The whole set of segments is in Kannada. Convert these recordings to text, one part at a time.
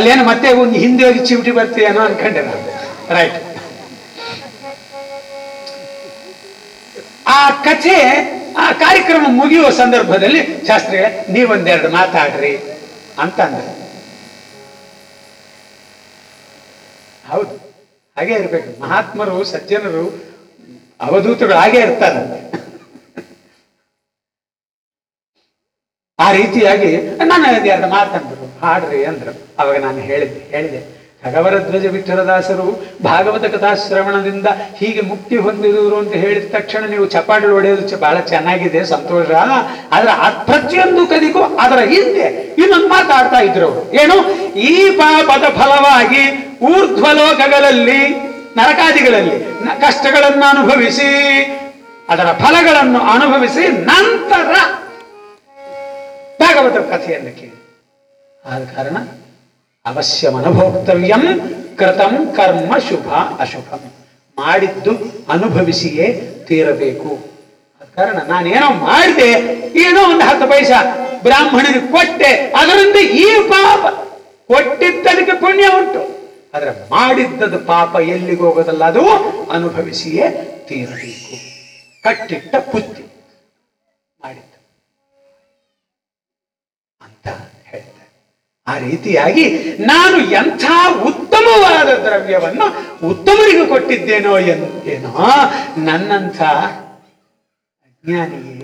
ಅಲ್ಲೇನು ಮತ್ತೆ ಒಂದು ಹಿಂದೆ ಹೋಗಿ ಚಿಮಟಿ ಬರ್ತೀಯನೋ ಅನ್ಕೊಂಡೆ ನಾನು ರೈಟ್ ಆ ಕಥೆ ಆ ಕಾರ್ಯಕ್ರಮ ಮುಗಿಯುವ ಸಂದರ್ಭದಲ್ಲಿ ಶಾಸ್ತ್ರಿಗಳೇ ನೀವೊಂದೆರಡು ಮಾತಾಡ್ರಿ ಅಂತ ಅಂದ್ರೆ ಹೌದು ಹಾಗೆ ಇರ್ಬೇಕು ಮಹಾತ್ಮರು ಸಜ್ಜನರು ಅವಧೂತರು ಹಾಗೆ ಇರ್ತಾರಂತೆ ಆ ರೀತಿಯಾಗಿ ನಾನು ಎರಡು ಮಾತಂದ್ರು ಹಾಡ್ರಿ ಅಂದ್ರು ಅವಾಗ ನಾನು ಹೇಳಿದ್ದೆ ಹೇಳಿದೆ ಖಗವರ ಧ್ವಜ ವಿಠಲದಾಸರು ಭಾಗವತ ಕಥಾಶ್ರವಣದಿಂದ ಹೀಗೆ ಮುಕ್ತಿ ಹೊಂದಿರುವರು ಅಂತ ಹೇಳಿದ ತಕ್ಷಣ ನೀವು ಚಪಾಟಿ ಹೊಡೆಯೋದು ಚ- ಬಹಳ ಚೆನ್ನಾಗಿದೆ ಸಂತೋಷ ಆದ್ರೆ ಆ ಪ್ರತಿಯೊಂದು ಕದಿಗೂ ಅದರ ಹಿಂದೆ ಇನ್ನೊಂದು ಮಾತಾಡ್ತಾ ಇದ್ರು ಅವರು ಏನು ಈ ಪಾಪದ ಫಲವಾಗಿ ಊರ್ಧ್ವಲೋಕಗಳಲ್ಲಿ ನರಕಾದಿಗಳಲ್ಲಿ ನ- ಕಷ್ಟಗಳನ್ನು ಅನುಭವಿಸಿ ಅದರ ಫಲಗಳನ್ನು ಅನುಭವಿಸಿ ನಂತರ ಭಾಗವತ ಕಥೆಯನ್ನು ಕೇಳಿ ಆದ ಕಾರಣ ಅವಶ್ಯ ಅನುಭೋಕ್ತವ್ಯಂ ಕೃತಂ ಕರ್ಮ ಶುಭ ಅಶುಭಂ ಮಾಡಿದ್ದು ಅನುಭವಿಸಿಯೇ ತೀರಬೇಕು ಆದ ಕಾರಣ ನಾನೇನೋ ಮಾಡಿದೆ ಏನೋ ಒಂದು ಹತ್ತು ಪೈಸಾ ಬ್ರಾಹ್ಮಣನಿಗೆ ಕೊಟ್ಟೆ ಅದರಿಂದ ಈ ಪಾಪ ಕೊಟ್ಟಿದ್ದದಕ್ಕೆ ಪುಣ್ಯ ಉಂಟು ಆದ್ರೆ ಮಾಡಿದ್ದದ ಪಾಪ ಎಲ್ಲಿಗೆ ಹೋಗೋದಲ್ಲ ಅದು ಅನುಭವಿಸಿಯೇ ತೀರಬೇಕು ಕಟ್ಟಿಟ್ಟ ಪುತ್ತಿ ಮಾಡಿದ್ದು ಅಂತ ಹೇಳ್ತಾರೆ ಆ ರೀತಿಯಾಗಿ ನಾನು ಎಂಥ ಉತ್ತಮವಾದ ದ್ರವ್ಯವನ್ನು ಉತ್ತಮರಿಗೂ ಕೊಟ್ಟಿದ್ದೇನೋ ಎನ್- ಏನೋ ನನ್ನಂಥ ಅಜ್ಞಾನಿಗೆ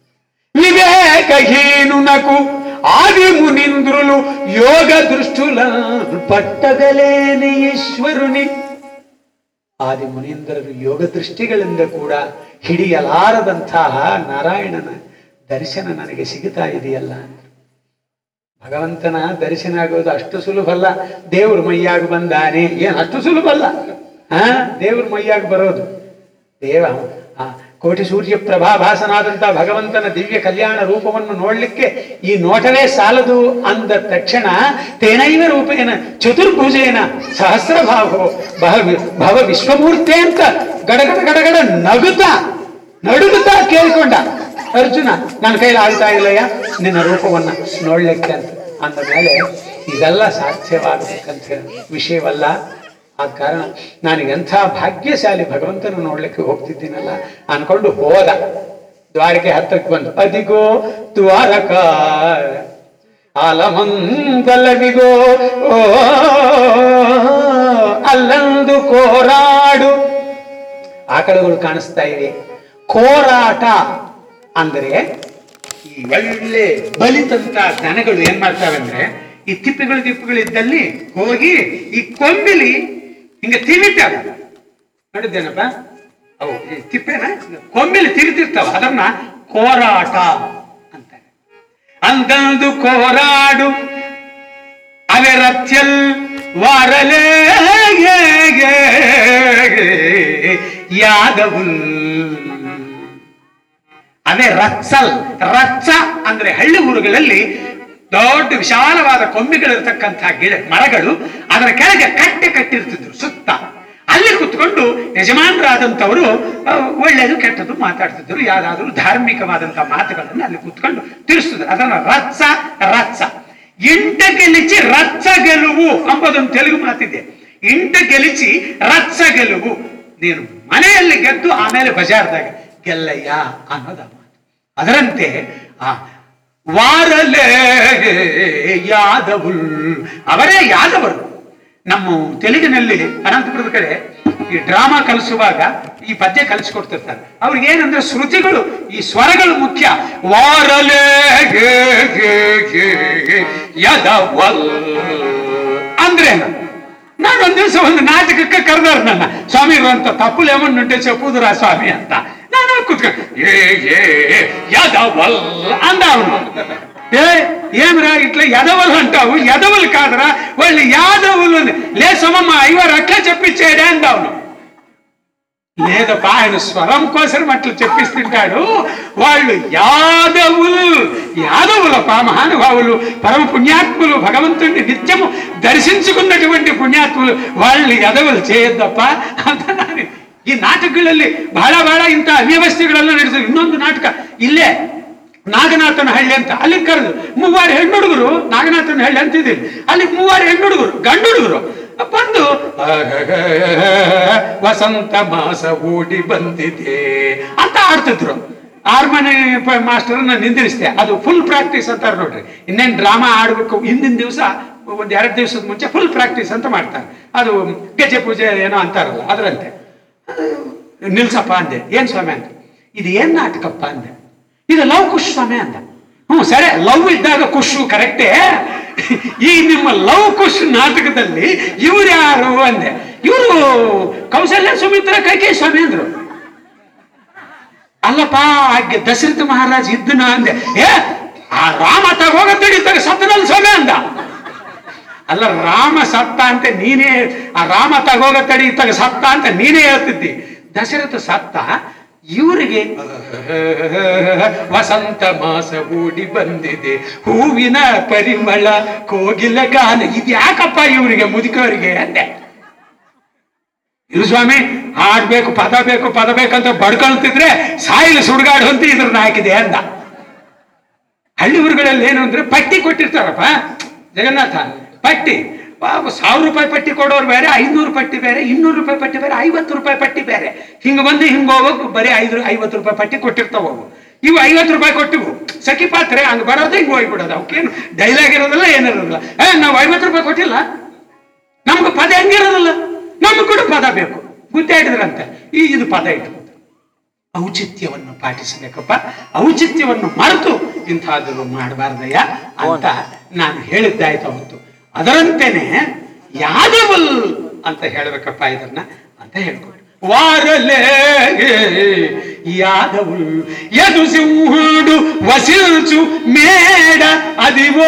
ವಿವೇಕಹೀನುನಕು ಆದಿ ಮುನಿಂದ್ರುಲು ಯೋಗ ದೃಷ್ಟುಲ ಪಟ್ಟಗಲೇನೆ ಈಶ್ವರುನಿ ಆದಿ ಮುನೀಂದ್ರರು ಯೋಗ ದೃಷ್ಟಿಗಳಿಂದ ಕೂಡ ಹಿಡಿಯಲಾರದಂತಹ ನಾರಾಯಣನ ದರ್ಶನ ನನಗೆ ಸಿಗುತ್ತಾ ಇದೆಯಲ್ಲ ಭಗವಂತನ ದರ್ಶನ ಆಗೋದು ಅಷ್ಟು ಸುಲಭ ಅಲ್ಲ ದೇವ್ರ ಮೈಯಾಗ ಬಂದಾನೆ ಏನ್ ಅಷ್ಟು ಸುಲಭ ಅಲ್ಲ ಹಾ ದೇವ್ರ ಮೈಯಾಗ ಬರೋದು ದೇವ ಆ ಕೋಟಿ ಸೂರ್ಯ ಪ್ರಭಾಭಾಸನಾದಂತಹ ಭಗವಂತನ ದಿವ್ಯ ಕಲ್ಯಾಣ ರೂಪವನ್ನು ನೋಡ್ಲಿಕ್ಕೆ ಈ ನೋಟವೇ ಸಾಲದು ಅಂದ ತಕ್ಷಣ ತೇನೈವ ರೂಪೇನ ಚತುರ್ಭುಜೇನ ಸಹಸ್ರಭಾವೋ ಭವ ಭವ ವಿಶ್ವಮೂರ್ತಿ ಅಂತ ಗಡಗಡ ಗಡಗಡ ನಗುತ್ತಾ ನಡುಗುತ್ತಾ ಕೇಳಿಕೊಂಡ ಅರ್ಜುನ ನನ್ನ ಕೈಲಿ ಆಗ್ತಾ ಇಲ್ಲಯ್ಯ ನಿನ್ನ ರೂಪವನ್ನ ನೋಡ್ಲಿಕ್ಕೆ ಅಂತ ಅಂದ ಮೇಲೆ ಇದೆಲ್ಲ ಸಾಧ್ಯವಾಗಬೇಕಂತ ವಿಷಯವಲ್ಲ ಆದ ಕಾರಣ ನನಗೆ ಎಂಥ ಭಾಗ್ಯಶಾಲಿ ಭಗವಂತನ ನೋಡ್ಲಿಕ್ಕೆ ಹೋಗ್ತಿದ್ದೀನಲ್ಲ ಅನ್ಕೊಂಡು ಹೋದ ದ್ವಾರಕೆ ಹತ್ತಕ್ಕೆ ಬಂದು ಅದಿಗೋ ದ್ವಾರಕ ಆಲಮಂದಲವಿಗೋ ಓ ಅಲ್ಲಂದು ಕೋರಾಡು ಆಕಳುಗಳು ಕಾಣಿಸ್ತಾ ಇವೆ ಕೋರಾಟ ಅಂದ್ರೆ ಈ ಒಳ್ಳೆ ಬಲಿತಂತ ದನಗಳು ಏನ್ ಮಾಡ್ತಾವೆ ಅಂದ್ರೆ ಈ ತಿಪ್ಪೆಗಳು ತಿಪ್ಪೆಗಳು ಇದ್ದಲ್ಲಿ ಹೋಗಿ ಈ ಕೊಂಬಿಲಿ ಹಿಂಗ ತಿವಿತಾವೆ ನೋಡಿದ್ದೇನಪ್ಪ ಅವು ಈ ತಿಪ್ಪೆನ ಕೊಂಬಿಲಿ ತಿರುತಿರ್ತಾವ ಅದನ್ನ ಕೋರಾಟ ಅಂತಾರೆ ಅಂದಂದು ಕೋರಾಡು ಅವೆರತ್ಯಲ್ ವಾರಲೇ ಯಾದವುಲ್ ಅದೇ ರತ್ಸಲ್ ರಚ್ಚ ಅಂದ್ರೆ ಹಳ್ಳಿ ಊರುಗಳಲ್ಲಿ ದೊಡ್ಡ ವಿಶಾಲವಾದ ಕೊಂಬೆಗಳಿರ್ತಕ್ಕಂಥ ಗಿಡ ಮರಗಳು ಅದರ ಕೆಳಗೆ ಕಟ್ಟೆ ಕಟ್ಟಿರ್ತಿದ್ರು ಸುತ್ತ ಅಲ್ಲಿ ಕುತ್ಕೊಂಡು ಯಜಮಾನರಾದಂಥವರು ಆ, ಒಳ್ಳೆಯದು ಕೆಟ್ಟದ್ದು ಮಾತಾಡ್ತಿದ್ರು ಯಾವ್ದಾದ್ರು ಧಾರ್ಮಿಕವಾದಂತಹ ಮಾತುಗಳನ್ನು ಅಲ್ಲಿ ಕುತ್ಕೊಂಡು ತಿಳಿಸ್ತಿದ್ರು ಅದನ್ನ ರತ್ಸ ರತ್ಸ ಇಂಟ ಗೆಲಿಚಿ ರತ್ಸ ಗೆಲುವು ಅಂಬುದೊಂದು ತೆಲುಗು ಮಾತಿದೆ ಇಂಟ ಗೆಲಿಚಿ ರತ್ಸ ಗೆಲುವು ನೀನು ಮನೆಯಲ್ಲಿ ಗೆದ್ದು ಆಮೇಲೆ ಬಜಾರ್ದಾಗ ಗೆಲ್ಲಯ್ಯ ಅನ್ನೋದ ಮಾತು ಅದರಂತೆ ಆ ವಾರಲೇ ಯಾದವುಲ್ ಅವರೇ ಯಾದವರು ನಮ್ಮ ತೆಲುಗಿನಲ್ಲಿ ಅನಂತಪುರದ ಕಡೆ ಈ ಡ್ರಾಮಾ ಕಲಿಸುವಾಗ ಈ ಪದ್ಯ ಕಲಿಸ್ಕೊಡ್ತಿರ್ತಾರೆ ಅವ್ರಿಗೆ ಏನಂದ್ರೆ ಶ್ರುತಿಗಳು ಈ ಸ್ವರಗಳು ಮುಖ್ಯ ವಾರಲೇ ಯದವಲ್ ಅಂದ್ರೆ ನಾನು ಒಂದ್ ದಿವಸ ಒಂದು ನಾಟಕಕ್ಕೆ ಕರೆದಾರ ನನ್ನ ಸ್ವಾಮಿ ಅಂತ ತಪ್ಪು ಲೆಮನ್ನುಂಟೆ ಚೆಪ್ಪುದುರ ಸ್ವಾಮಿ ಅಂತ ನಾನು ಕುತ್ಕೊಂಡು ಏ ಏ ಯದವಲ್ ಅಂದ ಅವನು ఏ ఏమిరా ఇట్లా ఎదవలు అంటావు ఎదవలు కాదురా వాళ్ళు యాదవులు లే సోమమ్మ అయ్యవారు అట్లా చెప్పించాడే అందావును లేదప్పా ఆయన స్వరం కోసం అట్లా చెప్పిస్తుంటాడు వాళ్ళు యాదవులు యాదవులప్ప మహానుభావులు పరమ పుణ్యాత్ములు భగవంతుడిని నిత్యము దర్శించుకున్నటువంటి పుణ్యాత్ములు వాళ్ళు యదవులు చేయొద్దప్ప ಅಂತ ನಾನು ಈ ನಾಟಕಗಳಲ್ಲಿ ಬಹಳ ಬಹಳ ಇಂಥ ಅವ್ಯವಸ್ಥೆಗಳೆಲ್ಲ ನಡೆಸಿದ್ರು ಇನ್ನೊಂದು ನಾಟಕ ಇಲ್ಲೇ ನಾಗನಾಥನ ಹಳ್ಳಿ ಅಂತ ಅಲ್ಲಿ ಕರೆದು ಮೂವಾರು ಹೆಣ್ಣು ಹುಡುಗರು ನಾಗನಾಥನ ಹಳ್ಳಿ ಅಂತಿದ್ದೀವಿ ಅಲ್ಲಿ ಮೂವಾರು ಹೆಣ್ಣು ಹುಡುಗರು ಗಂಡು ಹುಡುಗರು ಬಂದು ವಸಂತ ಮಾಸ ಓಡಿ ಬಂದಿದೆ ಅಂತ ಆಡ್ತಿದ್ರು ಹಾರ್ಮೋನಿ ಮಾಸ್ಟರ್ನ ನಿಂದಿರಿಸ್ತೆ ಅದು ಫುಲ್ ಪ್ರಾಕ್ಟೀಸ್ ಅಂತಾರೆ ನೋಡ್ರಿ ಇನ್ನೇನು ಡ್ರಾಮಾ ಆಡ್ಬೇಕು ಹಿಂದಿನ ದಿವಸ ಒಂದ್ ಎರಡು ದಿವಸದ ಮುಂಚೆ ಫುಲ್ ಪ್ರಾಕ್ಟೀಸ್ ಅಂತ ಮಾಡ್ತಾರೆ ಅದು ಗೆಜ್ಜೆ ಪೂಜೆ ಏನೋ ಅಂತಾರಲ್ಲ ಅದರಂತೆ ನಿಲ್ಸಪ್ಪ ಅಂದೆ ಏನ್ ಸ್ವಾಮಿ ಅಂತ ಇದು ಏನ್ ನಾಟಕಪ್ಪ ಅಂದೆ ಇದು ಲವ್ ಕುಶ್ ಸ್ವಾಮಿ ಅಂದ ಹ್ಞೂ ಸರಿ ಲವ್ ಇದ್ದಾಗ ಖುಷು ಕರೆಕ್ಟೇ ಈ ನಿಮ್ಮ ಲವ್ ಕುಶ್ ನಾಟಕದಲ್ಲಿ ಇವ್ರು ಯಾರು ಅಂದೆ ಇವರು ಕೌಶಲ್ಯ ಸುಮಿತ್ರ ಕೈಕೇ ಸ್ವಾಮಿ ಅಂದ್ರು ಅಲ್ಲಪ್ಪ ಹಾಗೆ ದಶರಥ ಮಹಾರಾಜ್ ಇದ್ದನ ಅಂದೆ ಏ ಆ ರಾಮ ತಗೋಗತ್ತಡಿ ಇದ್ದಾಗ ಸತ್ತನಲ್ಲಿ ಸ್ವಾಮಿ ಅಂದ ಅಲ್ಲ ರಾಮ ಸತ್ತ ಅಂತ ನೀನೇ ಆ ರಾಮ ತಗೋಗತ್ತಡಿ ಇದ್ದಾಗ ಸತ್ತ ಅಂತ ನೀನೇ ಹೇಳ್ತಿದ್ದಿ ದಶರಥ ಸತ್ತ ಇವರಿಗೆ ವಸಂತ ಮಾಸ ಓಡಿ ಬಂದಿದೆ ಹೂವಿನ ಪರಿಮಳ ಕೋಗಿಲ ಗಾನ ಇದು ಯಾಕಪ್ಪ ಇವರಿಗೆ ಮುದುಕವರಿಗೆ ಅಂದೆ ಇದು ಸ್ವಾಮಿ ಹಾಡ್ಬೇಕು ಪದ ಬೇಕು ಪದ ಬೇಕಂತ ಬಡ್ಕೊಳ್ತಿದ್ರೆ ಸಾಯಿಲು ಸುಡುಗಾಡು ಅಂತ ಇದ್ರನ್ನ ಹಾಕಿದೆ ಅಂದ ಹಳ್ಳಿ ಊರುಗಳಲ್ಲಿ ಏನು ಅಂದ್ರೆ ಪಟ್ಟಿ ಕೊಟ್ಟಿರ್ತಾರಪ್ಪ ಜಗನ್ನಾಥ ಪಟ್ಟಿ ಪಾಪ ಸಾವಿರ ರೂಪಾಯಿ ಪಟ್ಟಿ ಕೊಡೋರು ಬೇರೆ ಐನೂರು ಪಟ್ಟಿ ಬೇರೆ ಇನ್ನೂರು ರೂಪಾಯಿ ಪಟ್ಟಿ ಬೇರೆ ಐವತ್ತು ರೂಪಾಯಿ ಪಟ್ಟಿ ಬೇರೆ ಹಿಂಗ ಬಂದು ಹಿಂಗ ಹೋಗೋಕು ಬರೀ ಐದು ಐವತ್ತು ರೂಪಾಯಿ ಪಟ್ಟಿ ಕೊಟ್ಟಿರ್ತಾವ ಅವು ಇವು ಐವತ್ತು ರೂಪಾಯಿ ಕೊಟ್ಟಿವು ಸಖಿ ಪಾತ್ರೆ ಹಂಗ ಬರೋದು ಹಿಂಗ ಹೋಗ್ಬಿಡೋದು ಅವಕ್ಕೇನು ಡೈಲಾಗ್ ಇರೋದಿಲ್ಲ ಏನಿರೋದಿಲ್ಲ ಏ ನಾವು ಐವತ್ತು ರೂಪಾಯಿ ಕೊಟ್ಟಿಲ್ಲ ನಮ್ಗೆ ಪದ ಹೆಂಗಿರೋದಿಲ್ಲ ನಮ್ಗೆ ಕೂಡ ಪದ ಬೇಕು ಗುದ್ದಾಡಿದ್ರಂತೆ ಈ ಇದು ಪದ ಇಟ್ಕೊಂಡು ಔಚಿತ್ಯವನ್ನು ಪಾಟಿಸಬೇಕಪ್ಪ ಔಚಿತ್ಯವನ್ನು ಮರೆತು ಇಂಥದ್ದು ಮಾಡಬಾರ್ದಯ್ಯ ಅಂತ ನಾನು ಹೇಳಿದ್ದಾಯ್ತು ಅವತ್ತು ಅದರಂತೆನೆ ಯಾದವಲ್ ಅಂತ ಹೇಳ್ಬೇಕಪ್ಪ ಇದನ್ನ ಅಂತ ಹೇಳ್ಕೊಂಡು ವಾರಲೇ ಯಾದವುಲ್ ಯದು ಸಿಂಹುಡು ವಸಿಲ್ಚು ಮೇಡ ಅದಿವೋ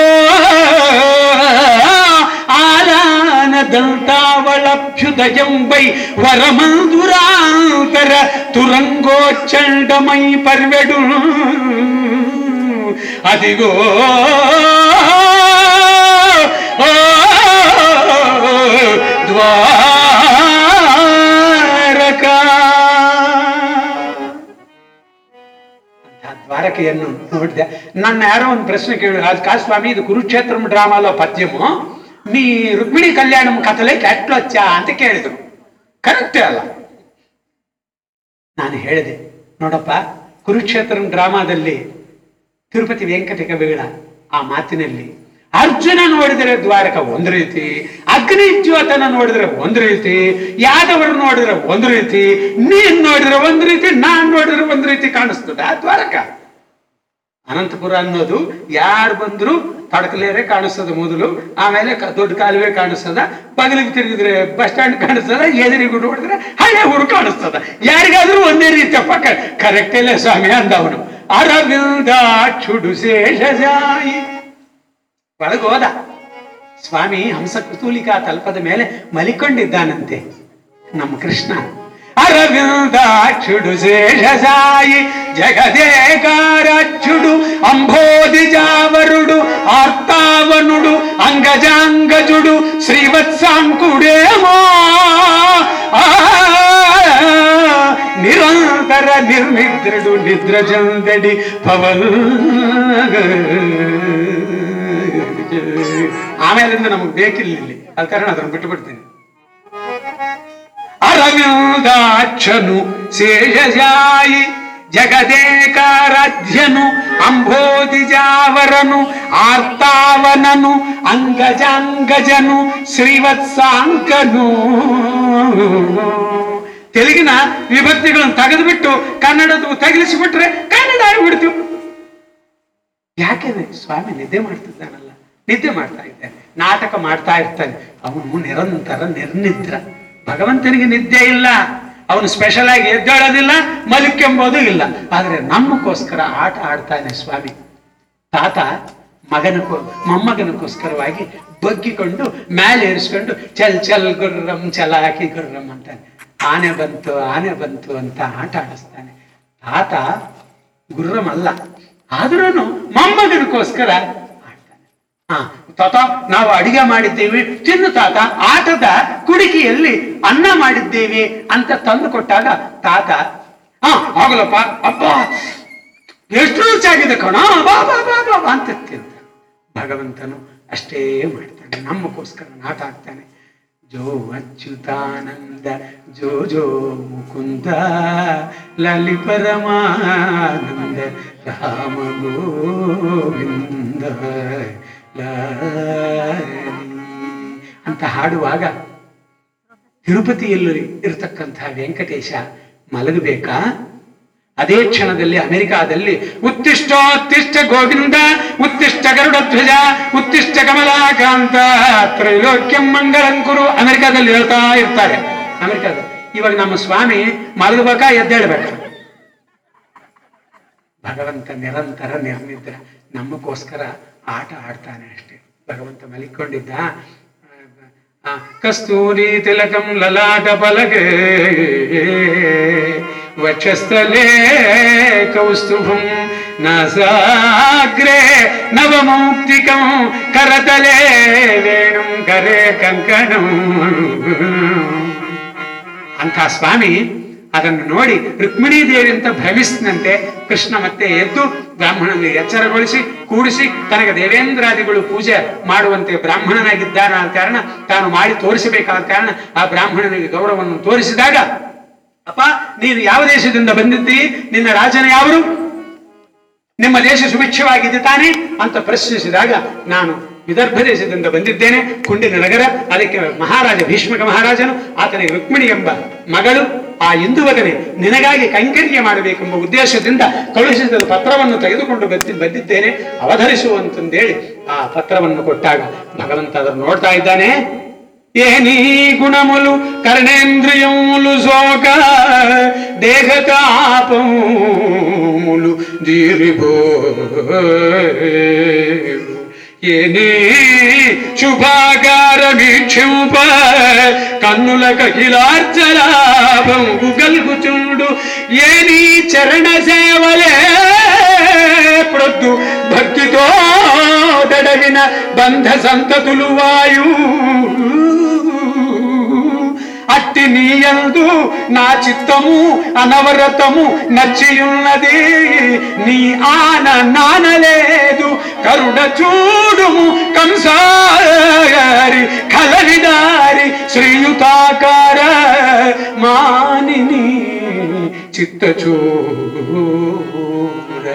ಆಲಾನದಂತಾವಳಭ್ಯುದಯಂಬೈ ವರಮಂದುರಾಂತರ ತುರಂಗೋಚ್ಚಂಡಮೈ ಪರ್ವೆಡು ಅದಿಗೋ ದ್ವಾರಕ ಅಂತ ದ್ವಾರಕೆಯನ್ನು ನೋಡಿದೆ ನನ್ನ ಯಾರೋ ಒಂದು ಪ್ರಶ್ನೆ ಕೇಳಿ ಅದು ಕಾ ಸ್ವಾಮಿ ಇದು ಕುರುಕ್ಷೇತ್ರಂ ಡ್ರಾಮಾలో పద్యము మీ రుక్మిణి కళ్యాణం కథలే ఎట్లొచ్చా ಅಂತ ಕೇಳಿದ್ರು ಕರೆಕ್ಟೇ ಅಲ್ಲ ನಾನು ಹೇಳಿದೆ ನೋಡಪ್ಪ ಕುರುಕ್ಷೇತ್ರಂ ಡ್ರಾಮಾದಲ್ಲಿ ತಿರುಪತಿ ವೆಂಕಟ ಕವಿಗಳ ಆ ಮಾತಿನಲ್ಲಿ ಅರ್ಜುನ ನೋಡಿದರೆ ದ್ವಾರಕ ಒಂದು ರೀತಿ ಅಗ್ನಿ ಜ್ಯೋತನ ನೋಡಿದ್ರೆ ಒಂದು ರೀತಿ ಯಾದವರು ನೋಡಿದ್ರೆ ಒಂದು ರೀತಿ ನೀನ್ ನೋಡಿದ್ರೆ ಒಂದು ರೀತಿ ನಾನ್ ನೋಡಿದ್ರೆ ಒಂದು ರೀತಿ ಕಾಣಿಸ್ತದ ಆ ದ್ವಾರಕ ಅನಂತಪುರ ಅನ್ನೋದು ಯಾರು ಬಂದ್ರು ತಡಕಲೇರೆ ಕಾಣಿಸ್ತದ ಮೊದಲು ಆಮೇಲೆ ಕ- ದೊಡ್ಡ ಕಾಲುವೆ ಕಾಣಿಸ್ತದ ಬಗಲಿಗೆ ತಿರುಗಿದ್ರೆ ಬಸ್ ಸ್ಟ್ಯಾಂಡ್ ಕಾಣಿಸ್ತದ ಎದುರಿಗೂ ನೋಡಿದ್ರೆ ಹಳೆ ಊರು ಕಾಣಿಸ್ತದ ಯಾರಿಗಾದ್ರೂ ಒಂದೇ ರೀತಿಯಪ್ಪ ಕರೆಕ್ಟ್ ಇಲ್ಲ ಸ್ವಾಮಿ ಅಂದವನು ಅರವಿಂದ ಚುಡು ಶೇಷಜಾಯಿ ಒಳಗೆ ಹೋದ ಸ್ವಾಮಿ ಹಂಸ ಕುತೂಲಿಕಾ ತಲ್ಪದ ಮೇಲೆ ಮಲಿಕೊಂಡಿದ್ದಾನಂತೆ ನಮ್ಮ ಕೃಷ್ಣ ಅರವಿಂದಾಕ್ಷುಡು ಶೇಷಸಾಯಿ ಜಗದೇಕಾರಾಕ್ಷುಡು ಅಂಬೋದಿ ಜಾವರುಡು ಆರ್ತಾವನುಡು ಅಂಗಜಾಂಗಜುಡು ಶ್ರೀವತ್ಸಾಂಕುಡೇಮೋ ಆ ನಿರಂತರ ನಿರ್ನಿದ್ರಡು ನಿದ್ರ ಚಂದಡಿ ಪವನ್ ಆಮೇಲಿಂದ ನಮಗೆ ಬೇಕಿಲ್ಲ ಇಲ್ಲಿ ಅದ ಕಾರಣ ಅದನ್ನು ಬಿಟ್ಟು ಬಿಡ್ತೀನಿ ಅರವಿಂದಾಕ್ಷನು ಶೇಷಜಾಯಿ ಜಗದೇಕಾರಾಧ್ಯನು ಅಂಬೋದಿಜಾವರನು ಆರ್ತಾವನನು ಅಂಗಜಾಂಗಜನು ಶ್ರೀವತ್ಸಾಂಕನು ತೆಲುಗಿನ ವಿಭಕ್ತಿಗಳನ್ನು ತೆಗೆದುಬಿಟ್ಟು ಕನ್ನಡದ ತಗಿಲಿಸಿಬಿಟ್ರೆ ಕನ್ನಡ ಆಗಿಬಿಡ್ತೀವಿ ಯಾಕೆ ಸ್ವಾಮಿ ನಿದ್ದೆ ಮಾಡ್ತಿದ್ದಾನಲ್ಲ ನಿದ್ದೆ ಮಾಡ್ತಾ ಇದ್ದಾನೆ ನಾಟಕ ಮಾಡ್ತಾ ಇರ್ತಾನೆ ಅವನು ನಿರಂತರ ನಿರ್ನಿದ್ರ ಭಗವಂತನಿಗೆ ನಿದ್ದೆ ಇಲ್ಲ ಅವನು ಸ್ಪೆಷಲ್ ಆಗಿ ಎದ್ದೇಳೋದಿಲ್ಲ ಮಲಿಕೆಂಬೋದು ಇಲ್ಲ ಆದ್ರೆ ನಮಗೋಸ್ಕರ ಆಟ ಆಡ್ತಾನೆ ಸ್ವಾಮಿ ತಾತ ಮಗನಕ್ಕೋ ಮೊಮ್ಮಗನಕ್ಕೋಸ್ಕರವಾಗಿ ಬಗ್ಗಿಕೊಂಡು ಮೇಲೆ ಏರಿಸ್ಕೊಂಡು ಚಲ್ ಚಲ್ ಗುರ್ರಂ ಚಲಾಕಿ ಗುರ್ರಂ ಅಂತಾನೆ ಆನೆ ಬಂತು ಆನೆ ಬಂತು ಅಂತ ಆಟ ಆಡಿಸ್ತಾನೆ ತಾತ ಗುರ್ರಂ ಅಲ್ಲ ಆದ್ರೂ ಮೊಮ್ಮಗನಕ್ಕೋಸ್ಕರ ಆಡ್ತಾನೆ ಹಾ ತಾತ ನಾವು ಅಡಿಗೆ ಮಾಡಿದ್ದೇವೆ ತಿನ್ನು ತಾತ ಆಟದ ಕುಡಿಕೆಯಲ್ಲಿ ಅನ್ನ ಮಾಡಿದ್ದೇವೆ ಅಂತ ತಂದು ಕೊಟ್ಟಾಗ ತಾತ ಹಾ ಆಗಲಪ್ಪ ಅಪ್ಪ ಎಷ್ಟು ರುಚಿಯಾಗಿದೆ ಕಣ ಬಾ ಬಾ ಬಾ ಬಾ ಬಾ ಅಂತ ತಿಂತ ಭಗವಂತನು ಅಷ್ಟೇ ಮಾಡ್ತಾನೆ ನಮ್ಮಕ್ಕೋಸ್ಕರ ನಾಟ ಆಗ್ತಾನೆ ಜೋ ಅಚ್ಯುತಾನಂದ ಜೋ ಜೋ ಮುಕುಂದ ಲಲಿ ಪರಮಾನಂದ ರಾಮ ಗೋವಿಂದ ಲಾಲಿ ಅಂತ ಹಾಡುವಾಗ ತಿರುಪತಿಯಲ್ಲಿ ಇರತಕ್ಕಂತಹ ವೆಂಕಟೇಶ ಮಲಗಬೇಕಾ ಅದೇ ಕ್ಷಣದಲ್ಲಿ ಅಮೆರಿಕಾದಲ್ಲಿ ಉತ್ತಿಷ್ಟೋತ್ತಿಷ್ಟ ಗೋವಿಂದ ಉತ್ತಿಷ್ಟ ಗರುಡ ಧ್ವಜ ಉತ್ತಿಷ್ಟ ಕಮಲಾಕಾಂತ ತ್ರೈಲೋಕ್ಯಂ ಮಂಗಳಂಕುರು ಅಮೆರಿಕಾದಲ್ಲಿ ಹೇಳ್ತಾ ಇರ್ತಾರೆ ಅಮೆರಿಕಾದಲ್ಲಿ ಇವಾಗ ನಮ್ಮ ಸ್ವಾಮಿ ಮಲಗಬೇಕಾ ಎದ್ದೇಳ್ಬೇಕಾ ಭಗವಂತ ನಿರಂತರ ನಿರ್ನಿದ್ರ ನಮಗೋಸ್ಕರ ಆಟ ಆಡ್ತಾನೆ ಅಷ್ಟೇ ಭಗವಂತ ಮಲಿಕೊಂಡಿದ್ದ ಆ, ಕಸ್ತೂರಿ ತಿಲಕಂ ಲಲಾಟ ಪಲಕೆ ವಕ್ಷಸ್ಥಲೇ ಕೌಸ್ತುಭಂ ನಾಸಾಗ್ರೆ ನವಮೌಕ್ತಿಕಂ ಕರತಲೇ ವೇಣುಂ ಕರೆ ಕಂಕಣಂ ಅಂಥ ಸ್ವಾಮಿ ಅದನ್ನು ನೋಡಿ ರುಕ್ಮಿಣೀ ದೇವಿ ಅಂತ ಭ್ರಮಿಸಿದಂತೆ ಕೃಷ್ಣ ಮತ್ತೆ ಎದ್ದು ಬ್ರಾಹ್ಮಣನಿಗೆ ಎಚ್ಚರಗೊಳಿಸಿ ಕೂಡಿಸಿ ತನಗೆ ದೇವೇಂದ್ರಾದಿಗಳು ಪೂಜೆ ಮಾಡುವಂತೆ ಬ್ರಾಹ್ಮಣನಾಗಿದ್ದಾನ ಆದ ಕಾರಣ ತಾನು ಮಾಡಿ ತೋರಿಸಬೇಕಾದ ಕಾರಣ ಆ ಬ್ರಾಹ್ಮಣನಿಗೆ ಗೌರವವನ್ನು ತೋರಿಸಿದಾಗ ಅಪ್ಪ ನೀನು ಯಾವ ದೇಶದಿಂದ ಬಂದಿದ್ದಿ ನಿನ್ನ ರಾಜನ ಯಾವರು ನಿಮ್ಮ ದೇಶ ಸುಭಿಕ್ಷವಾಗಿದೆ ತಾನೇ ಅಂತ ಪ್ರಶ್ನಿಸಿದಾಗ ನಾನು ವಿದರ್ಭ ದೇಶದಿಂದ ಬಂದಿದ್ದೇನೆ ಕುಂಡಿನ ನಗರ ಅದಕ್ಕೆ ಮಹಾರಾಜ ಭೀಷ್ಮಕ ಮಹಾರಾಜನು ಆತನಿಗೆ ರುಕ್ಮಿಣಿ ಎಂಬ ಮಗಳು ಆ ಇಂದುವದನೆ ನಿನಗಾಗಿ ಕೈಂಕರ್ಯ ಮಾಡಬೇಕೆಂಬ ಉದ್ದೇಶದಿಂದ ಕಳುಹಿಸಿದ ಪತ್ರವನ್ನು ತೆಗೆದುಕೊಂಡು ಬಂದಿ ಬಂದಿದ್ದೇನೆ ಅವಧರಿಸುವಂತಂದೇಳಿ ಆ ಪತ್ರವನ್ನು ಕೊಟ್ಟಾಗ ಭಗವಂತ ಅದನ್ನು ನೋಡ್ತಾ ಇದ್ದಾನೆ ಏನಿ ಗುಣములు కర్ణేంద్రియములు శోక దేహతాపములు దీరిపో ఏని శుభాకార వీక్షింప కన్నుల కకిలార్చలాభం గల్గుచుండు ఏని చరణ సేవలే ప్రొద్దు భక్తితో దడవిన బంధ సంతతులు వాయు అట్టి నీయందు నా చిత్తము అనవరతము నచ్చియున్నది నీ ఆన నానలేదు కరుణ చూడుము కంసారి కలరిదారి శ్రీయుతాకార మానిని చిత్తచూర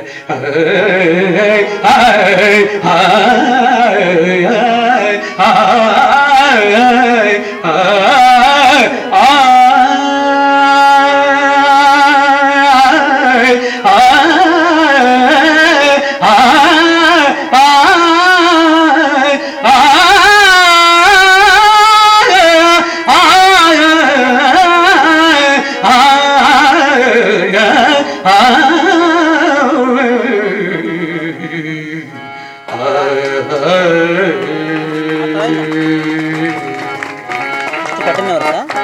ಇಷ್ಟು ಕಠಿಣ ಬರುತ್ತಾ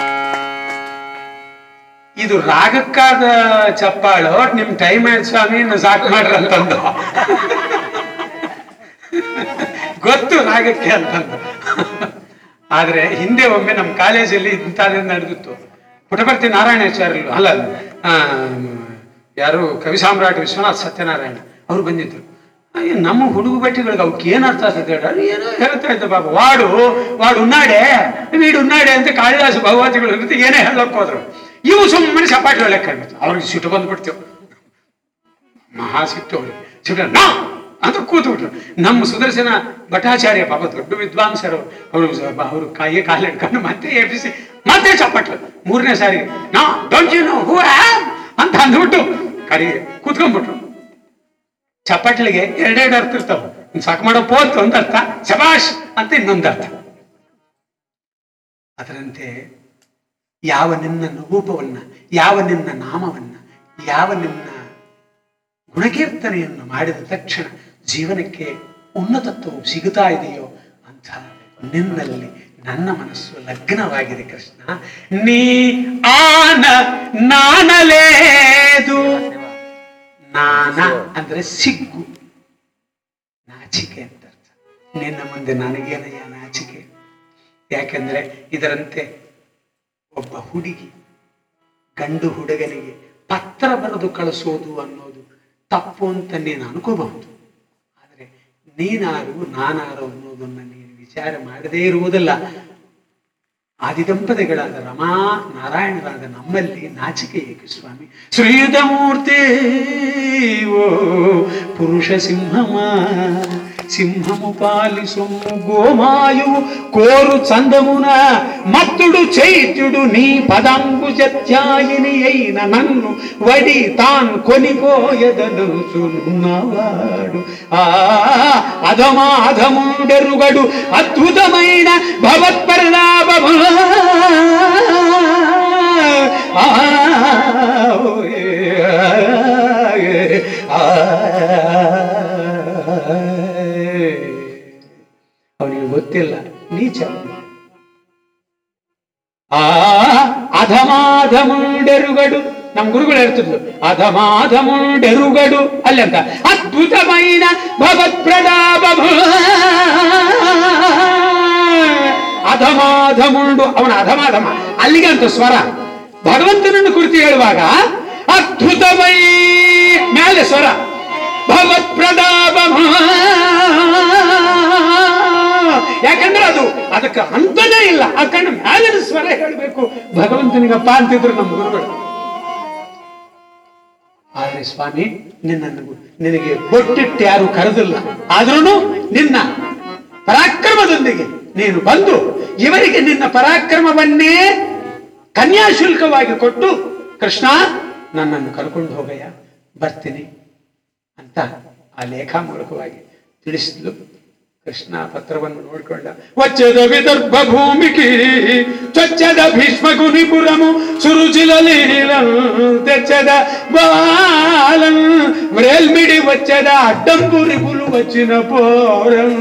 ಇದು ರಾಗಕ್ಕಾದ ಚಪ್ಪಾಳು ನಿಮ್ ಟೈಮ್ ಆಯ್ತು ಸ್ವಾಮಿ ಇನ್ನು ಸಾಕು ಮಾಡ್ರಿ ಅಂತಂದು ಗೊತ್ತು ರಾಗಕ್ಕೆ ಅಂತಂದು ಆದ್ರೆ ಹಿಂದೆ ಒಮ್ಮೆ ನಮ್ಮ ಕಾಲೇಜಲ್ಲಿ ಇಂಥದ್ದೇ ನಡೆದಿತ್ತು ಪುಟಪರ್ತಿ ನಾರಾಯಣಾಚಾರ್ಯರು ಅಲ್ಲ ಆ, ಯಾರು ಕವಿ ಸಾಮ್ರಾಟ್ ವಿಶ್ವನಾಥ್ ಸತ್ಯನಾರಾಯಣ ಅವ್ರು ಬಂದಿದ್ರು ಅಯ್ಯ, ನಮ್ಮ ಹುಡುಗ ಬಟ್ಟೆಗಳಿಗೆ ಅವಕ್ಕೆ ಏನ್ ಅರ್ಥ ಆಗ್ತದೆ ಹೇಳ ಏನೋ ಹೇಳ್ತಾ ಇದ್ದ ಬಾಬು ವಾಡು ವಾಡು ಉನ್ನಾಡೆ ವೀಡು ಉನ್ನಾಡೆ ಅಂತ ಕಾಳಿದಾಸ ಭಗವತಿಗಳು ಇರುತ್ತೆ ಏನೇ ಹೇಳಕ್ ಹೋದ್ರು ಇವು ಸುಮ್ಮನೆ ಸಪಾಟಿ ಹೇಳಕ್ ಹೇಳ್ಬಿಟ್ಟು ಅವ್ರಿಗೆ ಸಿಟ್ಟು ಬಂದ್ಬಿಡ್ತೇವೆ ಮಹಾ ಸಿಟ್ಟು ಅವ್ರಿಗೆ ಸಿಟ್ಟು ನಾ ಅಂತ ಕೂತು ಬಿಟ್ರು ನಮ್ಮ ಸುದರ್ಶನ ಭಟ್ಟಾಚಾರ್ಯ ಪಾಪ ದೊಡ್ಡ ವಿದ್ವಾಂಸರು ಅವರು ಅವರು ಕೈಗೆ ಕಾಲು ಹಿಡ್ಕೊಂಡು ಮತ್ತೆ ಎಬ್ಬಿಸಿ ಮತ್ತೆ ಚಪ್ಪಟ್ರು ಮೂರನೇ ಸಾರಿಗೆ ನಾ ಡೋಂಟ್ ಯು ನೋ ಹೂ ಅಂತ ಅಂದ್ಬಿಟ್ಟು ಕಡೆಗೆ ಕೂತ್ಕೊಂಡ್ಬಿಟ್ರು ಚಪ್ಪಟ್ಲಿಗೆ ಎರಡೆರಡು ಅರ್ಥ ಇರ್ತಾವ ಸಾಕು ಮಾಡೋ ಪೋತ್ ಒಂದು ಅರ್ಥ ಶಬಾಷ್ ಅಂತ ಇನ್ನೊಂದು ಅರ್ಥ ಅದರಂತೆ ಯಾವ ನಿನ್ನ ರೂಪವನ್ನ ಯಾವ ನಿನ್ನ ನಾಮವನ್ನ ಯಾವ ನಿನ್ನ ಗುಣಕೀರ್ತನೆಯನ್ನು ಮಾಡಿದ ತಕ್ಷಣ ಜೀವನಕ್ಕೆ ಉನ್ನತತ್ವವು ಸಿಗುತ್ತಾ ಇದೆಯೋ ಅಂತ ನಿನ್ನಲ್ಲಿ ನನ್ನ ಮನಸ್ಸು ಲಗ್ನವಾಗಿದೆ ಕೃಷ್ಣ ನೀ ಆನ ನಾನಲೇದು ನಾನ ಅಂದ್ರೆ ಸಿಗ್ಗು ನಾಚಿಕೆ ಅಂತ ಅರ್ಥ ನಿನ್ನ ಮುಂದೆ ನನಗೇನಯ್ಯ ನಾಚಿಕೆ ಯಾಕೆಂದ್ರೆ ಇದರಂತೆ ಒಬ್ಬ ಹುಡುಗಿ ಗಂಡು ಹುಡುಗನಿಗೆ ಪತ್ರ ಬರೆದು ಕಳಿಸೋದು ಅನ್ನೋದು ತಪ್ಪು ಅಂತ ನೀನು ಅನ್ಕೋಬಹುದು ಆದರೆ ನೀನಾರು ನಾನಾರು ಅನ್ನೋದನ್ನ ನೀನು ವಿಚಾರ ಮಾಡದೇ ಇರುವುದಲ್ಲ ಆದಿದಂಪತಿಗಳಾದ ರಮಾ ನಾರಾಯಣರಾದ ನಮ್ಮಲ್ಲಿ ನಾಚಿಕೆ ಏಕೆ ಸ್ವಾಮಿ ಶ್ರೀಯುತ ಮೂರ್ತಿ ಓ ಪುರುಷ ಸಿಂಹಮ సింహము పాలి సొమ్ము గోమాయువు కోరు చందమున మత్తుడు చైత్యుడు నీ పదంబు జత్యాయిని అయిన నన్ను వడి తాన్ కొనిపోయదనుచున్నవాడు ఆ అధమా అధముండెరుగడు అద్భుతమైన భవత్పరిణామము ఆ ಅವನಿಗೆ ಗೊತ್ತಿಲ್ಲ ನೀಚ ಆ ಅಧಮಾಧಮುಂಡೆರುಗಡು ನಮ್ ಗುರುಗಳು ಹೇಳ್ತಿದ್ಲು ಅಧಮಾಧಮುಂಡೆರುಗಡು ಅಲ್ಲಂತ ಅದ್ಭುತమైన ಭಗವತ್ಪ್ರದಾಪಮು ಅಧಮಾಧಮುಂಡು ಅವನ ಅಧಮಾಧಮ ಅಲ್ಲಿಗಂತ ಸ್ವರ ಭಗವಂತನನ್ನು ಕುರಿತು ಹೇಳುವಾಗ ಅದ್ಭುತಮೈ ಮೇಲೆ ಸ್ವರ ಭಗವತ್ಪ್ರದಾಪಮು ಯಾಕಂದ್ರೆ ಅದು ಅದಕ್ಕೆ ಅಂತನೇ ಇಲ್ಲ ಆ ಕಣ್ಣು ಮ್ಯಾಲಿನ ಸ್ವರ ಹೇಳಬೇಕು ಭಗವಂತನಿಗಪ್ಪ ಅಂತಿದ್ರು ನಮ್ಮ ಗುರುಗಳು ಆದ್ರೆ ಸ್ವಾಮಿ ನಿನ್ನನ್ನು ನಿನಗೆ ಬೊಟ್ಟಿಟ್ಟು ಯಾರು ಕರೆದಿಲ್ಲ ಆದ್ರೂ ನಿನ್ನ ಪರಾಕ್ರಮದೊಂದಿಗೆ ನೀನು ಬಂದು ಇವರಿಗೆ ನಿನ್ನ ಪರಾಕ್ರಮವನ್ನೇ ಕನ್ಯಾಶುಲ್ಕವಾಗಿ ಕೊಟ್ಟು ಕೃಷ್ಣ ನನ್ನನ್ನು ಕರ್ಕೊಂಡು ಹೋಗಯ್ಯ ಬರ್ತೀನಿ ಅಂತ ಆ ಲೇಖ ಮೂಲಕವಾಗಿ ತಿಳಿಸಿದ್ಲು ಕೃಷ್ಣ ಪತ್ರವನ್ನು ನೋಡಿಕೊಂಡ ವಚ್ಚದ ವಿದರ್ಭ ಭೂಮಿಗೆ ಚೊಚ್ಚದ ಭೀಷ್ಮ ಗುನಿಪುರಮು ಸುರುಚಿಲಲೀಲಂ ತೆಚ್ಚದ ಬಾಲಂ ಮ್ರೇಲ್ಮಿಡಿ ವಚ್ಚದ ಅಡ್ಡಂಬುರಿ ಬುಲು ವಚ್ಚಿನ ಪೋರಂ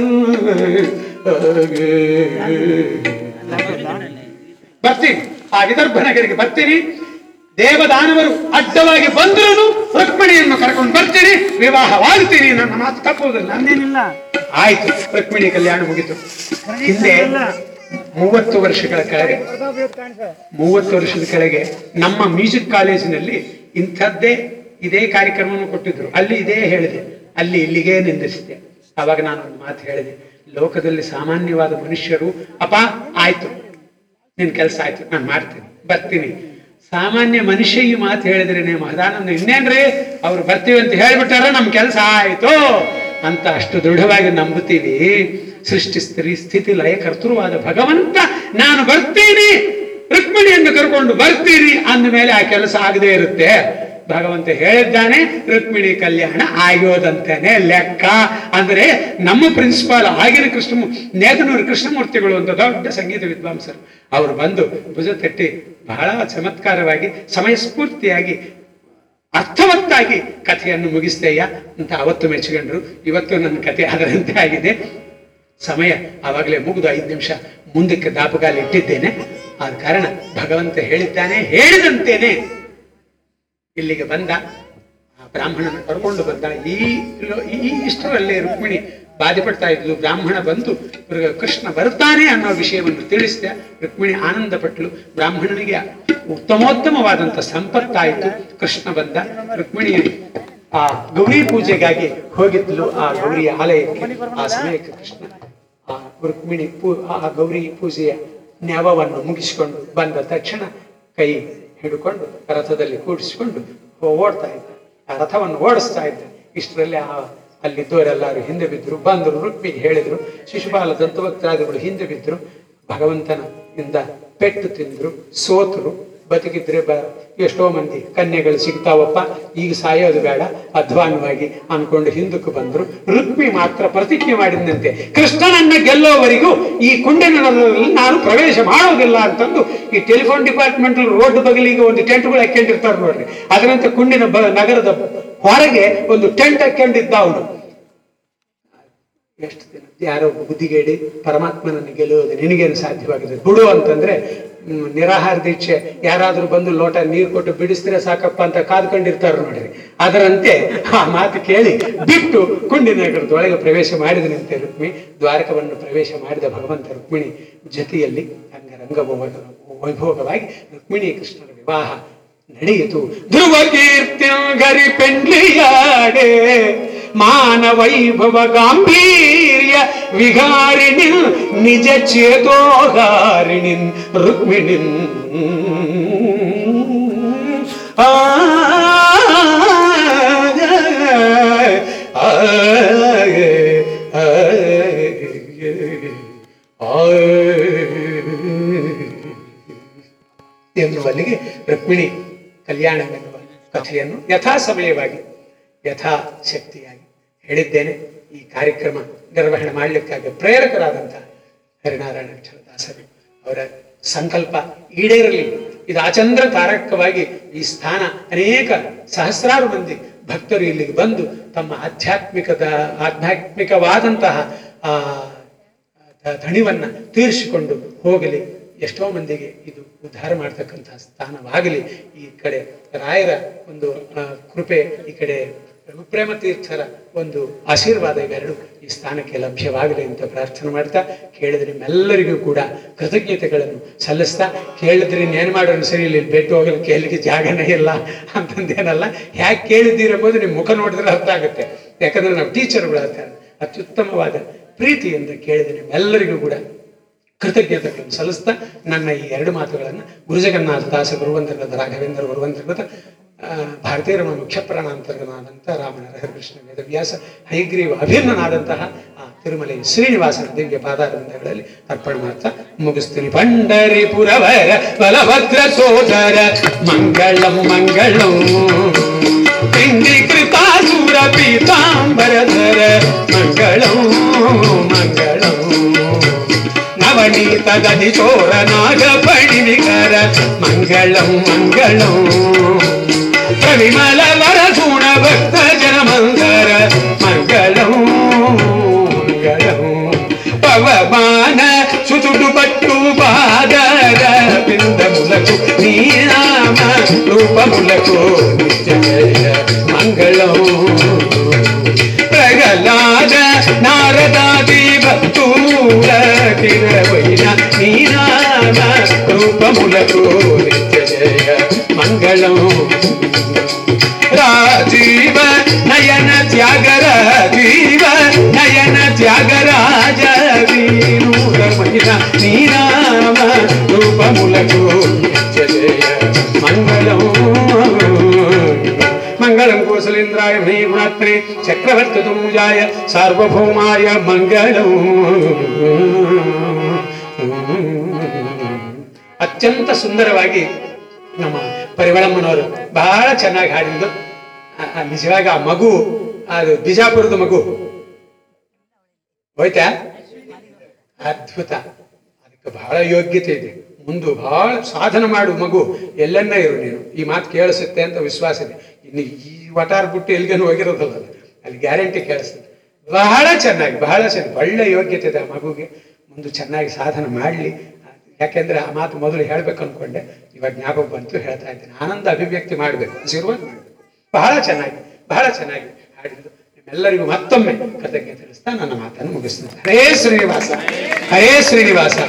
ಬರ್ತೀನಿ ಆ ವಿದರ್ಭ ನಗರಿಗೆ ಬರ್ತೀನಿ ದೇವದಾನವರು ಅಡ್ಡವಾಗಿ ಬಂದರೂ ರುಕ್ಮಿಣಿಯನ್ನು ಕರ್ಕೊಂಡು ಬರ್ತೀನಿ ವಿವಾಹವಾಗ್ತೀನಿ ನನ್ನ ಮಾತು ತಪ್ಪುವುದಿಲ್ಲ ನಂದೇನಿಲ್ಲ ಆಯ್ತು ರುಕ್ಮಿಣಿ ಕಲ್ಯಾಣ ಮುಗಿತು ಹಿಂದೆ ಮೂವತ್ತು ವರ್ಷಗಳ ಕೆಳಗೆ ಮೂವತ್ತು ವರ್ಷದ ಕೆಳಗೆ ನಮ್ಮ ಮ್ಯೂಸಿಕ್ ಕಾಲೇಜಿನಲ್ಲಿ ಇಂಥದ್ದೇ ಇದೇ ಕಾರ್ಯಕ್ರಮವನ್ನು ಕೊಟ್ಟಿದ್ರು ಅಲ್ಲಿ ಇದೇ ಹೇಳಿದೆ ಅಲ್ಲಿ ಇಲ್ಲಿಗೆ ನಿಂದಿಸಿದೆ ಆವಾಗ ನಾನು ಒಂದು ಮಾತು ಹೇಳಿದೆ ಲೋಕದಲ್ಲಿ ಸಾಮಾನ್ಯವಾದ ಮನುಷ್ಯರು ಅಪ್ಪ ಆಯ್ತು ನಿನ್ ಕೆಲಸ ಆಯ್ತು ನಾನು ಮಾಡ್ತೀನಿ ಬರ್ತೀನಿ ಸಾಮಾನ್ಯ ಮನುಷ್ಯ ಈ ಮಾತು ಹೇಳಿದ್ರೇನೆ ಮಹದಾನಂದ ಇನ್ನೇನ್ರಿ ಅವ್ರು ಬರ್ತೀವಿ ಅಂತ ಹೇಳ್ಬಿಟ್ಟಾರ ನಮ್ ಕೆಲಸ ಆಯ್ತು ಅಂತ ಅಷ್ಟು ದೃಢವಾಗಿ ನಂಬುತ್ತೀವಿ ಸೃಷ್ಟಿ ಸ್ತ್ರೀ ಸ್ಥಿತಿ ಲಯ ಕರ್ತೃವಾದ ಭಗವಂತ ನಾನು ಬರ್ತೀನಿ ರುಕ್ಮಿಣಿಯನ್ನು ಕರ್ಕೊಂಡು ಬರ್ತೀನಿ ಅಂದ ಮೇಲೆ ಆ ಕೆಲಸ ಆಗದೆ ಇರುತ್ತೆ ಭಗವಂತ ಹೇಳಿದ್ದಾನೆ ರುಕ್ಮಿಣಿ ಕಲ್ಯಾಣ ಆಗೋದಂತಾನೆ ಲೆಕ್ಕ ಅಂದ್ರೆ ನಮ್ಮ ಪ್ರಿನ್ಸಿಪಾಲ್ ಆಗಿನ ಕೃಷ್ಣ ನೇತನೂರು ಕೃಷ್ಣಮೂರ್ತಿಗಳು ಅಂತ ದೊಡ್ಡ ಸಂಗೀತ ವಿದ್ವಾಂಸರು ಅವರು ಬಂದು ಭುಜ ತಟ್ಟಿ ಬಹಳ ಚಮತ್ಕಾರವಾಗಿ ಸಮಯಸ್ಫೂರ್ತಿಯಾಗಿ ಅರ್ಥವತ್ತಾಗಿ ಕಥೆಯನ್ನು ಮುಗಿಸ್ತೇಯ ಅಂತ ಅವತ್ತು ಮೆಚ್ಚಿಕೊಂಡ್ರು ಇವತ್ತು ನನ್ನ ಕಥೆ ಅದರಂತೆ ಆಗಿದೆ ಸಮಯ ಆವಾಗಲೇ ಮುಗಿದು ಐದು ನಿಮಿಷ ಮುಂದಕ್ಕೆ ದಾಪಗಾಲಿ ಇಟ್ಟಿದ್ದೇನೆ ಆದ ಕಾರಣ ಭಗವಂತ ಹೇಳಿದ್ದಾನೆ ಹೇಳಿದಂತೇನೆ ಇಲ್ಲಿಗೆ ಬಂದ ಆ ಬ್ರಾಹ್ಮಣನ ಕರ್ಕೊಂಡು ಬಂದ ಈ ಲೋ- ಈ ಇಷ್ಟರಲ್ಲೇ ರುಕ್ಮಿಣಿ ಬಾಧೆಪಡ್ತಾ ಇದ್ಲು ಬ್ರಾಹ್ಮಣ ಬಂದು ಇವ್ರಿಗೆ ಕೃಷ್ಣ ಬರ್ತಾನೆ ಅನ್ನೋ ವಿಷಯವನ್ನು ತಿಳಿಸಿದೆ ರುಕ್ಮಿಣಿ ಆನಂದ ಪಟ್ಲು ಬ್ರಾಹ್ಮಣನಿಗೆ ಉತ್ತಮೋತ್ತಮವಾದಂತ ಸಂಪತ್ತಾಯಿತು ಕೃಷ್ಣ ಬಂದ ರುಕ್ಮಿಣಿ ಆ ಗೌರಿ ಪೂಜೆಗಾಗಿ ಹೋಗಿದ್ಲು ಆ ಗೌರಿಯ ಆಲಯಕ್ಕೆ ಆ ಸಮಯಕ್ಕೆ ಕೃಷ್ಣ ಆ ರುಕ್ಮಿಣಿ ಪೂ ಆ ಗೌರಿ ಪೂಜೆಯ ನ್ಯಾವವನ್ನು ಮುಗಿಸಿಕೊಂಡು ಬಂದ ತಕ್ಷಣ ಕೈ ಹಿಡ್ಕೊಂಡು ರಥದಲ್ಲಿ ಕೂಡಿಸಿಕೊಂಡು ಓಡ್ತಾ ಇದ್ದ ಆ ರಥವನ್ನು ಓಡಿಸ್ತಾ ಇದ್ದ ಇಷ್ಟರಲ್ಲಿ ಆ ಅಲ್ಲಿದ್ದವರೆಲ್ಲರೂ ಹಿಂದೆ ಬಿದ್ದರು ಬಂದರು ರುಕ್ಮಿಗೆ ಹೇಳಿದ್ರು ಶಿಶುಪಾಲ ದಂತವಕ್ತಾದಿಗಳು ಹಿಂದೆ ಬಿದ್ದರು ಭಗವಂತನ ಇಂದ ಪೆಟ್ಟು ತಿಂದ್ರು ಸೋತರು ಬದುಕಿದ್ರೆ ಬ ಎಷ್ಟೋ ಮಂದಿ ಕನ್ಯೆಗಳು ಸಿಗ್ತಾವಪ್ಪ ಈಗ ಸಾಯೋದು ಬೇಡ ಅಧ್ವಾನವಾಗಿ ಅನ್ಕೊಂಡು ಹಿಂದಕ್ಕೆ ಬಂದ್ರು ರುಕ್ಮಿ ಮಾತ್ರ ಪ್ರತಿಜ್ಞೆ ಮಾಡಿದಂತೆ ಕೃಷ್ಣನನ್ನ ಗೆಲ್ಲೋವರೆಗೂ ಈ ಕುಂಡನಲ್ಲಿ ನಾನು ಪ್ರವೇಶ ಮಾಡೋದಿಲ್ಲ ಅಂತಂದು ಈ ಟೆಲಿಫೋನ್ ಡಿಪಾರ್ಟ್ಮೆಂಟ್ ರೋಡ್ ಬಗಲಿಗೆ ಒಂದು ಟೆಂಟ್ಗಳು ಹಾಕೊಂಡಿರ್ತಾರೆ ನೋಡ್ರಿ ಅದರಂತೆ ಕುಂಡಿನ ಬ ನಗರದ ಹೊರಗೆ ಒಂದು ಟೆಂಟ್ ಹಾಕೊಂಡಿದ್ದ ಅವನು ಎಷ್ಟು ದಿನ ಯಾರೋ ಬುದ್ಧಿಗೇಡಿ ಪರಮಾತ್ಮನನ್ನು ಗೆಲ್ಲುವುದು ನಿನಗೇನು ಸಾಧ್ಯವಾಗಿದೆ ಬಿಡು ಅಂತಂದ್ರೆ ಹ್ಮ್, ನಿರಾಹಾರ ದೀಕ್ಷೆ ಯಾರಾದ್ರೂ ಬಂದು ಲೋಟ ನೀರು ಕೊಟ್ಟು ಬಿಡಿಸಿದ್ರೆ ಸಾಕಪ್ಪ ಅಂತ ಕಾದ್ಕೊಂಡಿರ್ತಾರೆ ನೋಡ್ರಿ ಅದರಂತೆ ಆ ಮಾತು ಕೇಳಿ ಬಿಟ್ಟು ಕುಂಡಿನ ನಗರದೊಳಗೆ ಪ್ರವೇಶ ಮಾಡಿದನಂತೆ ರುಕ್ಮಿ ದ್ವಾರಕವನ್ನು ಪ್ರವೇಶ ಮಾಡಿದ ಭಗವಂತ ರುಕ್ಮಿಣಿ ಜೊತೆಯಲ್ಲಿ ಅಂಗರಂಗ ವೈಭೋಗವಾಗಿ ರುಕ್ಮಿಣಿ ಕೃಷ್ಣರ ವಿವಾಹ ನಡೆಯಿತು ಧ್ರುವ ಕೀರ್ತಿಗರಿ ಪೆಂಡ್ಲಿಯಾಡೆ ಮಾನ ವೈಭವ ಗಾಂಭೀರ್ಯ ವಿಹಾರಿಣಿ ನಿಜ ಚೇತೋಹಾರಿಣಿ ರುಕ್ಮಿಣಿ ಆ ಆ, ಎನ್ನುವಲ್ಲಿಗೆ ರುಕ್ಮಿಣಿ ಕಲ್ಯಾಣವೆನ್ನುವ ಕಥೆಯನ್ನು ಯಥಾ ಸಮಯವಾಗಿ ಯಥಾಶಕ್ತಿಯಾಗಿ ಹೇಳಿದ್ದೇನೆ ಈ ಕಾರ್ಯಕ್ರಮ ನಿರ್ವಹಣೆ ಮಾಡಲಿಕ್ಕಾಗಿ ಪ್ರೇರಕರಾದಂತಹ ಹರಿನಾರಾಯಣ ಅಕ್ಷರದಾಸರು ಅವರ ಸಂಕಲ್ಪ ಈಡೇರಲಿ ಇದು ಆಚಂದ್ರ ತಾರಕವಾಗಿ ಈ ಸ್ಥಾನ ಅನೇಕ ಸಹಸ್ರಾರು ಮಂದಿ ಭಕ್ತರು ಇಲ್ಲಿಗೆ ಬಂದು ತಮ್ಮ ಆಧ್ಯಾತ್ಮಿಕದ ಆಧ್ಯಾತ್ಮಿಕವಾದಂತಹ ಆ ದ- ದಣಿವನ್ನ ತೀರಿಸಿಕೊಂಡು ಹೋಗಲಿ ಎಷ್ಟೋ ಮಂದಿಗೆ ಇದು ಉದ್ಧಾರ ಮಾಡ್ತಕ್ಕಂತಹ ಸ್ಥಾನವಾಗಲಿ ಈ ಕಡೆ ರಾಯರ ಒಂದು ಆ, ಕೃಪೆ ಈ ಕಡೆ ಪ್ರೇಮ ತೀರ್ಥರ ಒಂದು ಆಶೀರ್ವಾದ ಇವೆರಡು ಈ ಸ್ಥಾನಕ್ಕೆ ಲಭ್ಯವಾಗಲಿ ಅಂತ ಪ್ರಾರ್ಥನೆ ಮಾಡ್ತಾ ಕೇಳಿದ್ರೆ ನಿಮ್ಮೆಲ್ಲರಿಗೂ ಕೂಡ ಕೃತಜ್ಞತೆಗಳನ್ನು ಸಲ್ಲಿಸ್ತಾ ಕೇಳಿದ್ರೆ ಇನ್ನೇನು ಮಾಡೋಣ ಸರಿ ಇಲ್ಲಿ ಬೆಟ್ಟು ಹೋಗಲು ಕೇಳಲಿಕ್ಕೆ ಜಾಗನೇ ಇಲ್ಲ ಅಂತಂದೇನಲ್ಲ ಯಾಕೆ ಕೇಳಿದ್ದೀರಿ ಎಂಬುದು ನಿಮ್ಮ ಮುಖ ನೋಡಿದ್ರೆ ಅರ್ಥ ಆಗುತ್ತೆ ಯಾಕಂದ್ರೆ ನಾವು ಟೀಚರ್ಗಳು ಹೇಳ್ತಾರೆ ಅತ್ಯುತ್ತಮವಾದ ಪ್ರೀತಿಯಿಂದ ಕೇಳಿದ ನಿಮ್ಮೆಲ್ಲರಿಗೂ ಕೂಡ ಕೃತಜ್ಞತೆಗಳನ್ನು ಸಲ್ಲಿಸ್ತಾ ನನ್ನ ಈ ಎರಡು ಮಾತುಗಳನ್ನು ಗುರುಜಗನ್ನಾಥ ದಾಸ ಗುರುವಂತರ್ಗತ ರಾಘವೇಂದ್ರ ಗುರುವಂತರ್ಗತ ಆ, ಭಾರತೀಯ ರಮ ಮುಖ್ಯ ಪ್ರಾಣಾಂತರ್ಗನಾದಂಥ ರಾಮನ ಹರಿಕೃಷ್ಣ ವೇದವ್ಯಾಸ ಹೈಗ್ರೀವ ಅಭಿನ್ನನಾದಂತಹ ಆ ತಿರುಮಲೆ ಶ್ರೀನಿವಾಸನ ದಿವ್ಯ ಪಾದಾರವಿಂದಗಳಲ್ಲಿ ಅರ್ಪಣೆ ಮಾಡ್ತಾ ಮುಗಿಸ್ತೀನಿ ಪಂಡರಿಪುರವರ ಬಲಭದ್ರ ಸೋದರ ಮಂಗಳಂ ಮಂಗಳಂ ಪಿಂಡೀಕೃತಾಸುರ ಪೀತಾಂಬರಧರ ಮಂಗಳಂ ಮಂಗಳಂ ನವನೀತದಿ ಚೋರ ನಾಗ ಪಡಿನಿಕರ ಮಂಗಳಂ ಮಂಗಳಂ ಪ್ರವಿಮಲ ವರ ಗುಣ ಭಕ್ತ ಜನ ಮಂಗರ ಮಂಗಳಂ ಮಂಗಳಂ ಪವಮಾನ ಸುತುಡು ಪಟ್ಟು ಪಾದರ ಬಿಂದ ಮುಲಕು ನೀನಾಮ ರೂಪ ಮುಲಕು ನಿತ್ಯ ಜಯ ಮಂಗಳಂ ಪ್ರಗಲಾದ ನಾರದಾದಿ ಭಕ್ತೂರ ಕಿರವೈನ ನೀನಾಮ ರೂಪములకు నిత్య జయ మంగళం రాజీవ నయన త్యాగరాజీవ నయన త్యాగరాజ వీరమైన నీనామ రూపములకు నిత్య జయ మంగళం మంగళం కోసలేంద్రాయ మే గుణత్రే చక్రవర్తి తుముజాయ సార్వభౌమాయ మంగళం ಅತ್ಯಂತ ಸುಂದರವಾಗಿ ನಮ್ಮ ಪರಿಮಳಮ್ಮನವರು ಬಹಳ ಚೆನ್ನಾಗಿ ಹಾಡಿದ್ದು ಆ- ಆ ನಿಜವಾಗಿ ಆ ಮಗು ಅದು ಬಿಜಾಪುರದ ಮಗು ಹೋಯ್ತಾ ಅದ್ಭುತ ಅದಕ್ಕೆ ಬಹಳ ಯೋಗ್ಯತೆ ಇದೆ ಮುಂದೆ ಬಹಳ ಸಾಧನ ಮಾಡು ಮಗು ಎಲ್ಲನ್ನ ಇರು ನೀನು ಈ ಮಾತು ಕೇಳಿಸುತ್ತೆ ಅಂತ ವಿಶ್ವಾಸ ಇದೆ ಇನ್ನು ಈ ವಟಾರ ಬಿಟ್ಟು ಎಲ್ಲಿಗೇನು ಹೋಗಿರೋದಲ್ಲ ಅದು. ಅಲ್ಲಿ ಗ್ಯಾರಂಟಿ ಕೇಳಿಸ್ತದೆ ಬಹಳ ಚೆನ್ನಾಗಿ ಬಹಳ ಚೆನ್ನಾಗಿ ಒಳ್ಳೆ ಯೋಗ್ಯತೆ ಇದೆ ಆ ಮಗುಗೆ ಮುಂದೆ ಚೆನ್ನಾಗಿ ಸಾಧನ ಮಾಡಲಿ ಯಾಕೆಂದ್ರೆ ಆ ಮಾತು ಮೊದಲು ಹೇಳ್ಬೇಕು ಅನ್ಕೊಂಡೆ ಇವಾಗ ಜ್ಞಾಪಕ ಬಂತು ಹೇಳ್ತಾ ಇದ್ದೇನೆ ಆನಂದ ಅಭಿವ್ಯಕ್ತಿ ಮಾಡಬೇಕು ಆಶೀರ್ವಾದ ಮಾಡಬೇಕು ಬಹಳ ಚೆನ್ನಾಗಿ ಬಹಳ ಚೆನ್ನಾಗಿ ಹಾಡಿದ್ದು ನಿಮ್ಮೆಲ್ಲರಿಗೂ ಮತ್ತೊಮ್ಮೆ ಕೃತಜ್ಞತೆ ತಿಳಿಸ್ತಾ ನನ್ನ ಮಾತನ್ನು ಮುಗಿಸ್ತೇನೆ ಹರೇ ಶ್ರೀನಿವಾಸ ಹರೇ ಶ್ರೀನಿವಾಸ